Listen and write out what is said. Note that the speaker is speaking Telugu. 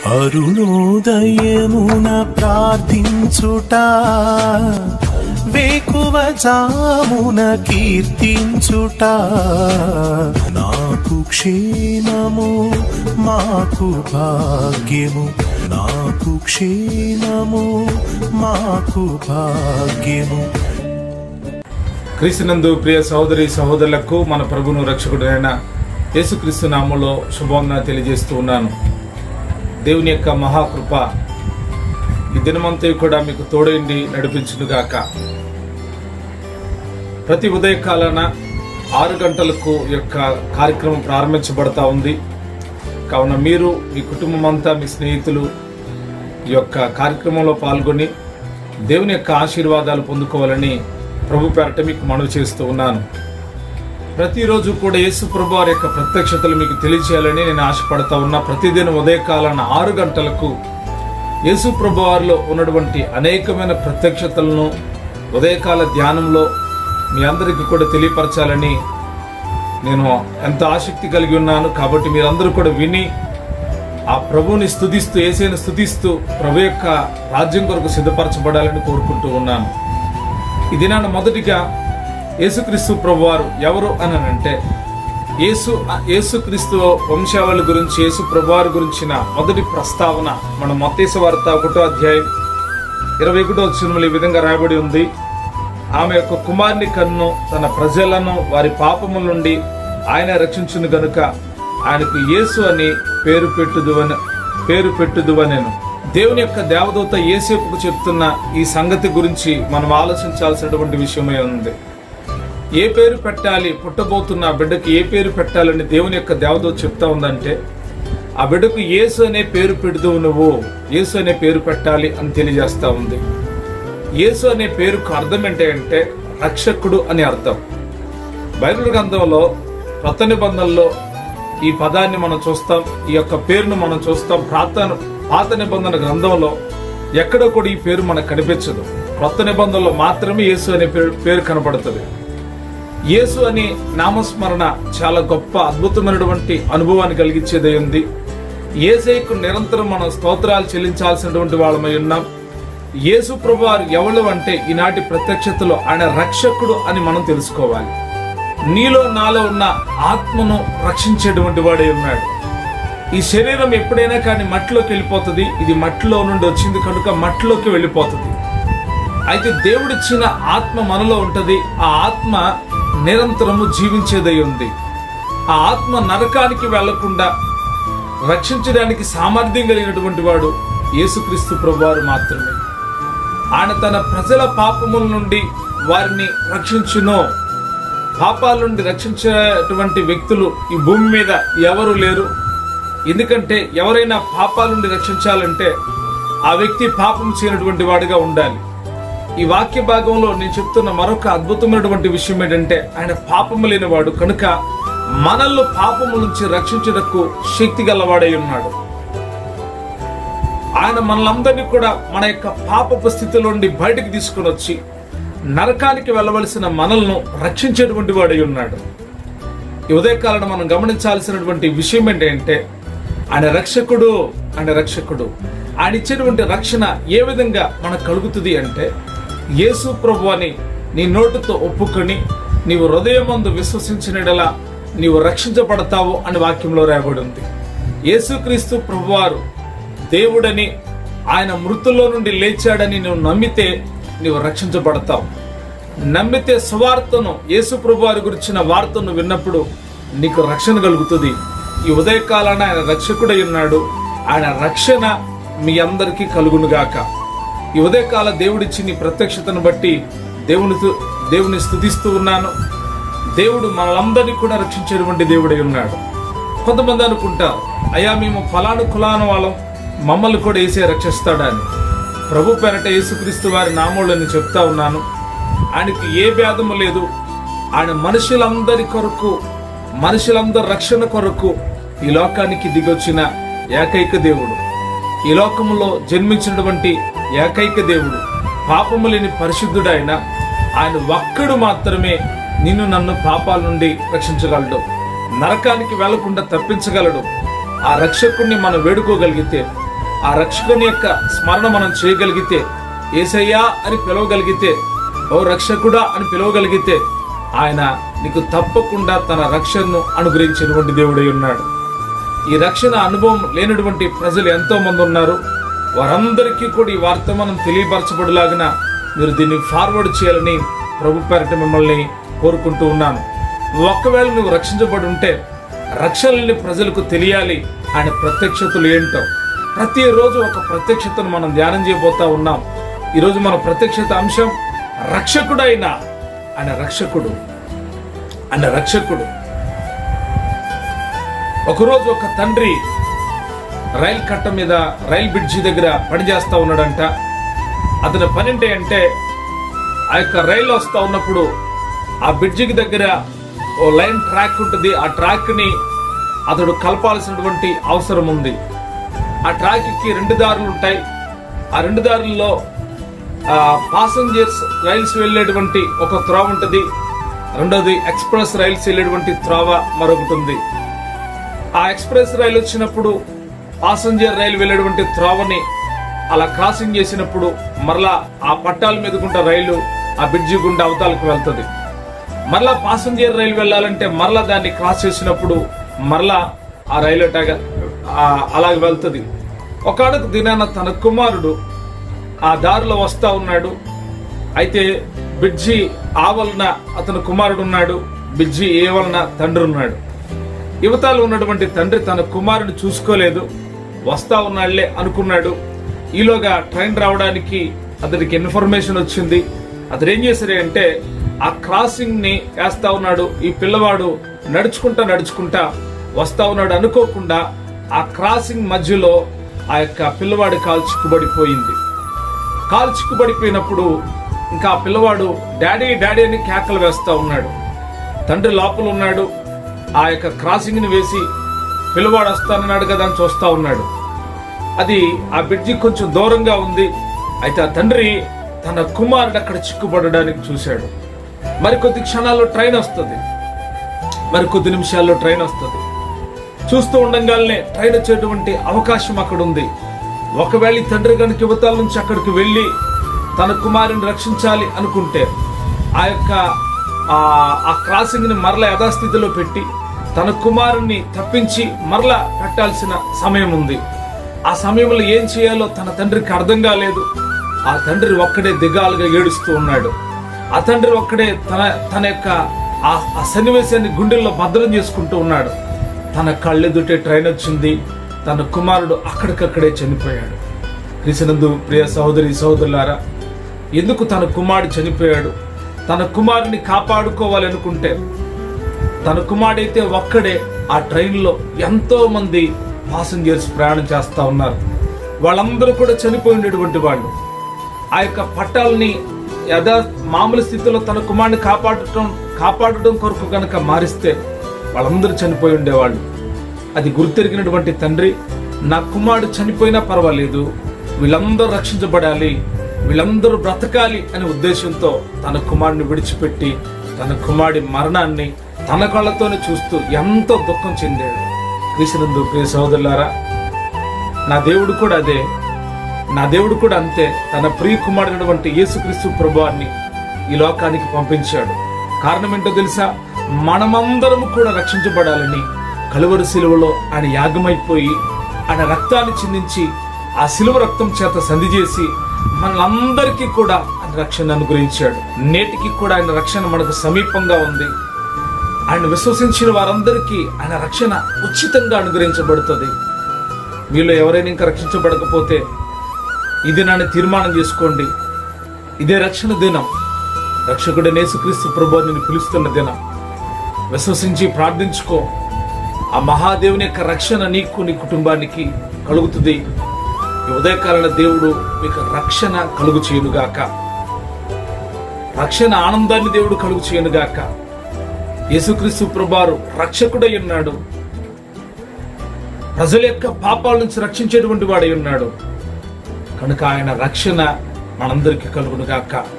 అరుణోదయమున ప్రార్థించుట వేకువ జామున కీర్తించుట నాకు క్షేమము మాకు భాగ్యము నాకు క్షేమము మాకు భాగ్యము క్రీస్తునందు ప్రియ సహోదరి సహోదరులకు మన ప్రభును రక్షకుడైన యేసుక్రీస్తు నామంలో శుభవందన తెలియజేస్తూ ఉన్నాను దేవుని యొక్క మహాకృప ఈ దినమంతా కూడా మీకు తోడైండి నడిపించునుగాక ప్రతి ఉదయకాలాన ఆరు గంటలకు ఈ యొక్క కార్యక్రమం ప్రారంభించబడతా ఉంది కావున మీరు మీ కుటుంబం అంతా మీ స్నేహితులు ఈ యొక్క కార్యక్రమంలో పాల్గొని దేవుని యొక్క ఆశీర్వాదాలు పొందుకోవాలని ప్రభు పేరట మీకు మనవి చేస్తూ ఉన్నాను ప్రతిరోజు కూడా యేసు ప్రభు వారి యొక్క ప్రత్యక్షతలు మీకు తెలియచేయాలని నేను ఆశపడతా ఉన్నా ప్రతిదిన ఉదయకాలాన ఆరు గంటలకు యేసు ప్రభు వారిలో ఉన్నటువంటి అనేకమైన ప్రత్యక్షతలను ఉదయకాల ధ్యానంలో మీ అందరికీ కూడా తెలియపరచాలని నేను ఎంత ఆసక్తి కలిగి ఉన్నాను కాబట్టి మీరందరూ కూడా విని ఆ ప్రభువుని స్తుతిస్తూ ఏసైని స్తుతిస్తూ ప్రభు యొక్క రాజ్యం కొరకు సిద్ధపరచబడాలని కోరుకుంటూ ఉన్నాను ఈ దినాన మొదటిగా యేసుక్రీస్తు ప్రభువారు ఎవరు అని అంటే యేసు యేసుక్రీస్తు వంశావళి గురించి యేసు ప్రభువారి గురించిన మొదటి ప్రస్తావన మన మత్తేసు వార్త ఒకటో అధ్యాయం ఇరవై ఒకటో సినిమాలు ఈ విధంగా రాయబడి ఉంది ఆమె యొక్క కుమారుని కన్ను తన ప్రజలను వారి పాపముల నుండి ఆయన రక్షించును గనుక ఆయనకు యేసు అని పేరు పెట్టుదువని పేరు పెట్టుదువనెను దేవుని యొక్క దేవదూత ఏసేపుకు చెప్తున్న ఈ సంగతి గురించి మనం ఆలోచించాల్సినటువంటి విషయమే ఉంది ఏ పేరు పెట్టాలి పుట్టబోతున్న ఆ బిడ్డకి ఏ పేరు పెట్టాలని దేవుని యొక్క దేవదూత చెప్తా ఉందంటే ఆ బిడ్డకు యేసు అనే పేరు పెడుతూ నువ్వు యేసు అనే పేరు పెట్టాలి అని తెలియజేస్తా ఉంది యేసు అనే పేరుకు అర్థం ఏంటి అంటే రక్షకుడు అని అర్థం బైబిల్ గ్రంథంలో కొత్త నిబంధనలో ఈ పదాన్ని మనం చూస్తాం ఈ యొక్క పేరును మనం చూస్తాం ప్రార్థన పాత నిబంధన గ్రంథంలో ఎక్కడ కూడా ఈ పేరు మనకు కనిపించదు కొత్త నిబంధనలో మాత్రమే యేసు అనే పేరు పేరు కనబడుతుంది యేసు అనే నామస్మరణ చాలా గొప్ప అద్భుతమైనటువంటి అనుభవాన్ని కలిగించేదై ఉంది ఏసైకు నిరంతరం మనం స్తోత్రాలు చెల్లించాల్సినటువంటి వాళ్ళమై ఉన్నాం యేసు ప్రభువారు ఎవరు అంటే ఈనాటి ప్రత్యక్షతలో ఆయన రక్షకుడు అని మనం తెలుసుకోవాలి నీలో నాలో ఉన్న ఆత్మను రక్షించేటువంటి వాడే ఉన్నాడు ఈ శరీరం ఎప్పుడైనా కానీ మట్టిలోకి వెళ్ళిపోతుంది ఇది మట్టిలో నుండి వచ్చింది కనుక మట్టిలోకి వెళ్ళిపోతుంది అయితే దేవుడిచ్చిన ఆత్మ మనలో ఉంటది ఆ ఆత్మ నిరంతరము జీవించేదై ఉంది ఆ ఆత్మ నరకానికి వెళ్లకుండా రక్షించడానికి సామర్థ్యం కలిగినటువంటి వాడు యేసుక్రీస్తు ప్రభువారు మాత్రమే ఆయన తన ప్రజల పాపముల నుండి వారిని రక్షించును పాపాల నుండి రక్షించేటువంటి వ్యక్తులు ఈ భూమి మీద ఎవరు లేరు ఎందుకంటే ఎవరైనా పాపాల నుండి రక్షించాలంటే ఆ వ్యక్తి పాపం చేయనటువంటి వాడిగా ఉండాలి ఈ వాక్య భాగంలో నేను చెప్తున్న మరొక అద్భుతమైనటువంటి విషయం ఏంటంటే ఆయన పాపము లేనివాడు కనుక మనల్ని పాపము నుంచి రక్షించుటకు శక్తి గలవాడై ఉన్నాడు ఆయన మనలందరినీ కూడా మన యొక్క పాపపు స్థితిలో నుండి బయటకు తీసుకుని వచ్చి నరకానికి వెళ్ళవలసిన మనల్ని రక్షించేటువంటి వాడై ఉన్నాడు ఈ ఉదయకాలను మనం గమనించాల్సినటువంటి విషయం ఏంటంటే ఆయన రక్షకుడు ఆయన రక్షకుడు ఆయన ఇచ్చేటువంటి రక్షణ ఏ విధంగా మనకు కలుగుతుంది అంటే యేసు ప్రభు అని నీ నోటితో ఒప్పుకొని నీవు హృదయమందు విశ్వసించినడలా నీవు రక్షించబడతావు అని వాక్యంలో రాయబడి ఉంది యేసుక్రీస్తు ప్రభువారు దేవుడని ఆయన మృతుల్లో నుండి లేచాడని నువ్వు నమ్మితే నీవు రక్షించబడతావు నమ్మితే సువార్తను యేసు ప్రభు వారి గురించిన వార్తను విన్నప్పుడు నీకు రక్షణ కలుగుతుంది ఈ ఉదయకాలాన ఆయన రక్షకుడై ఉన్నాడు ఆయన రక్షణ మీ అందరికీ కలుగునుగాక ఈ ఉదయకాల దేవుడిచ్చి నీ ప్రత్యక్షతను బట్టి దేవుని దేవుని స్థుతిస్తూ ఉన్నాను దేవుడు మనలందరినీ కూడా రక్షించేటువంటి దేవుడై ఉన్నాడు కొంతమంది అనుకుంటారు అయ్యా మేము ఫలాను కులాను వాళ్ళం మమ్మల్ని కూడా వేసే రక్షిస్తాడని ప్రభు పేరట యేసుక్రీస్తు వారి నామోళ్ళని చెప్తా ఉన్నాను ఆయనకి ఏ భేదము లేదు ఆయన మనుషులందరి కొరకు మనుషులందరి రక్షణ కొరకు ఈ లోకానికి దిగొచ్చిన ఏకైక దేవుడు ఈ లోకములో జన్మించినటువంటి ఏకైక దేవుడు పాపము లేని పరిశుద్ధుడైన ఆయన ఒక్కడు మాత్రమే నిన్ను నన్ను పాపాల నుండి రక్షించగలడు నరకానికి వెళ్లకుండా తప్పించగలడు ఆ రక్షకుణ్ణి మనం వేడుకోగలిగితే ఆ రక్షకుని యొక్క స్మరణ మనం చేయగలిగితే ఏసయ్యా అని పిలవగలిగితే ఓ రక్షకుడా అని పిలవగలిగితే ఆయన నీకు తప్పకుండా తన రక్షణను అనుగ్రహించినటువంటి దేవుడై ఉన్నాడు ఈ రక్షణ అనుభవం లేనటువంటి ప్రజలు ఎంతో మంది ఉన్నారు వారందరికీ కూడా ఈ వర్తమానం తెలియపరచబడిలాగిన మీరు దీన్ని ఫార్వర్డ్ చేయాలని ప్రభు పేరట మిమ్మల్ని కోరుకుంటూ ఉన్నాను ఒకవేళ నువ్వు రక్షించబడి ఉంటే రక్షణ లేని ప్రజలకు తెలియాలి ఆయన ప్రత్యక్షతలు ఏంటో ప్రతిరోజు ఒక ప్రత్యక్షతను మనం ధ్యానం చేయబోతా ఉన్నాం ఈరోజు మన ప్రత్యక్షత అంశం రక్షకుడైన ఆయన రక్షకుడు ఆయన రక్షకుడు ఒకరోజు ఒక తండ్రి రైలు కట్ట మీద రైల్ బ్రిడ్జి దగ్గర పనిచేస్తా ఉన్నాడంట అతని పని ఏంటి అంటే ఆ యొక్క రైలు వస్తా ఉన్నప్పుడు ఆ బ్రిడ్జికి దగ్గర ఓ లైన్ ట్రాక్ ఉంటుంది ఆ ట్రాక్ ని అతడు కలపాల్సినటువంటి అవసరం ఉంది ఆ ట్రాక్ కి రెండు దారులు ఉంటాయి ఆ రెండు దారుల్లో పాసెంజర్స్ రైల్స్ వెళ్ళేటువంటి ఒక త్రోవ ఉంటుంది రెండోది ఎక్స్ప్రెస్ రైల్స్ వెళ్ళేటువంటి త్రోవ మరొకటి ఉంది ఆ ఎక్స్ప్రెస్ రైలు వచ్చినప్పుడు పాసెంజర్ రైలు వెళ్ళేటువంటి త్రోవని అలా క్రాసింగ్ చేసినప్పుడు మరలా ఆ పట్టాల మీద గుండా రైలు ఆ బ్రిడ్జి గుండా అవతలకు వెళ్తుంది మరలా పాసెంజర్ రైలు వెళ్ళాలంటే మరలా దాన్ని క్రాస్ చేసినప్పుడు మరలా ఆ రైలు అటాగా అలాగే వెళ్తుంది ఒకడుకు దినాన తన కుమారుడు ఆ దారిలో వస్తా ఉన్నాడు అయితే బిడ్జి ఆవలన అతని కుమారుడు ఉన్నాడు బిడ్జి ఏ వలన తండ్రి ఉన్నాడు యువతలో ఉన్నటువంటి తండ్రి తన కుమారుని చూసుకోలేదు వస్తా ఉన్నాళ్లే అనుకున్నాడు ఈలోగా ట్రైన్ రావడానికి అతనికి ఇన్ఫర్మేషన్ వచ్చింది అతను ఏం చేశారు అంటే ఆ క్రాసింగ్ ని వేస్తా ఉన్నాడు ఈ పిల్లవాడు నడుచుకుంటా నడుచుకుంటా వస్తా ఉన్నాడు అనుకోకుండా ఆ క్రాసింగ్ మధ్యలో ఆ యొక్క పిల్లవాడి కాలు చిక్కుబడిపోయింది కాలు చిక్కుబడిపోయినప్పుడు ఇంకా ఆ పిల్లవాడు డాడీ డాడీ అని కేకలు వేస్తా ఉన్నాడు తండ్రి లోపల ఉన్నాడు ఆ యొక్క క్రాసింగ్ ని వేసి పిల్లవాడు వస్తానన్నాడు కదా అని చూస్తా ఉన్నాడు అది ఆ బ్రిడ్జి కొంచెం దూరంగా ఉంది అయితే ఆ తండ్రి తన కుమారుడు అక్కడ చిక్కుపడడానికి చూశాడు మరి కొద్ది క్షణాల్లో ట్రైన్ వస్తుంది మరి కొద్ది నిమిషాల్లో ట్రైన్ వస్తుంది చూస్తూ ఉండంగానే ట్రైన్ వచ్చేటువంటి అవకాశం అక్కడ ఉంది ఒకవేళ ఈ తండ్రి కనుక యువతల నుంచి అక్కడికి వెళ్ళి తన కుమారుని రక్షించాలి అనుకుంటే ఆ యొక్క ఆ- ఆ క్రాసింగ్ ని మరల యథాస్థితిలో పెట్టి తన కుమారుణ్ణి తప్పించి మరల పెట్టాల్సిన సమయం ఉంది ఆ సమయంలో ఏం చేయాలో తన తండ్రికి అర్థం కాలేదు ఆ తండ్రి ఒక్కడే దిగాలుగా ఏడుస్తూ ఉన్నాడు ఆ తండ్రి ఒక్కడే తన తన యొక్క ఆ ఆ సన్నివేశాన్ని గుండెల్లో భద్రం చేసుకుంటూ ఉన్నాడు తన కళ్ళెదుటే ట్రైన్ వచ్చింది తన కుమారుడు అక్కడికక్కడే చనిపోయాడు క్రిసినందు ప్రియ సహోదరి సహోదరులారా ఎందుకు తన కుమారుడు చనిపోయాడు తన కుమారుని కాపాడుకోవాలనుకుంటే తన కుమారుడైతే ఒక్కడే ఆ ట్రైన్లో ఎంతో మంది పాసెంజర్స్ ప్రయాణం చేస్తా ఉన్నారు వాళ్ళందరూ కూడా చనిపోయినటువంటి వాళ్ళు ఆ యొక్క పట్టాలని యథా మామూలు స్థితిలో తన కుమారుని కాపాడటం కాపాడటం కొరకు కనుక మారిస్తే వాళ్ళందరూ చనిపోయి ఉండేవాళ్ళు అది గుర్తెరిగినటువంటి తండ్రి నా కుమారుడు చనిపోయినా పర్వాలేదు వీళ్ళందరూ రక్షించబడాలి వీళ్ళందరూ బ్రతకాలి అనే ఉద్దేశంతో తన కుమారుని విడిచిపెట్టి తన కుమారుడి మరణాన్ని తన కళ్ళతోనే చూస్తూ ఎంతో దుఃఖం చెందాడు క్రీస్తునందు ప్రియ సహోదరులారా నా దేవుడు కూడా అదే నా దేవుడు కూడా అంతే తన ప్రియ కుమారుడైనటువంటి యేసుక్రీస్తు ప్రభువాన్ని ఈ లోకానికి పంపించాడు కారణం ఏంటో తెలుసా మనమందరము కూడా రక్షించబడాలని కలువరి శిలువలో ఆయన యాగమైపోయి ఆయన రక్తాన్ని చిందించి ఆ శిలువ రక్తం చేత సంధి చేసి మనందరికీ కూడా ఆయన రక్షణ అనుగ్రహించాడు నేటికి కూడా ఆయన రక్షణ మనకు సమీపంగా ఉంది ఆయన విశ్వసించిన వారందరికీ ఆయన రక్షణ ఉచితంగా అనుగ్రహించబడుతుంది మీలో ఎవరైనా ఇంకా రక్షించబడకపోతే ఈ దినాన్ని తీర్మానం చేసుకోండి ఇదే రక్షణ దినం రక్షకుడు నేసుక్రీస్తు ప్రభు నిన్ను పిలుస్తున్న దినం విశ్వసించి ప్రార్థించుకో ఆ మహాదేవుని యొక్క రక్షణ నీకు నీ కుటుంబానికి కలుగుతుంది ఈ ఉదయకాలన దేవుడు మీకు రక్షణ కలుగు చేయనుగాక రక్షణ ఆనందాన్ని దేవుడు కలుగు చేయనుగాక యేసుక్రీస్తు ప్రభారు రక్షకుడై ఉన్నాడు ప్రజల యొక్క పాపాల నుంచి రక్షించేటువంటి వాడై ఉన్నాడు కనుక ఆయన రక్షణ మనందరికీ కలుగునుగాక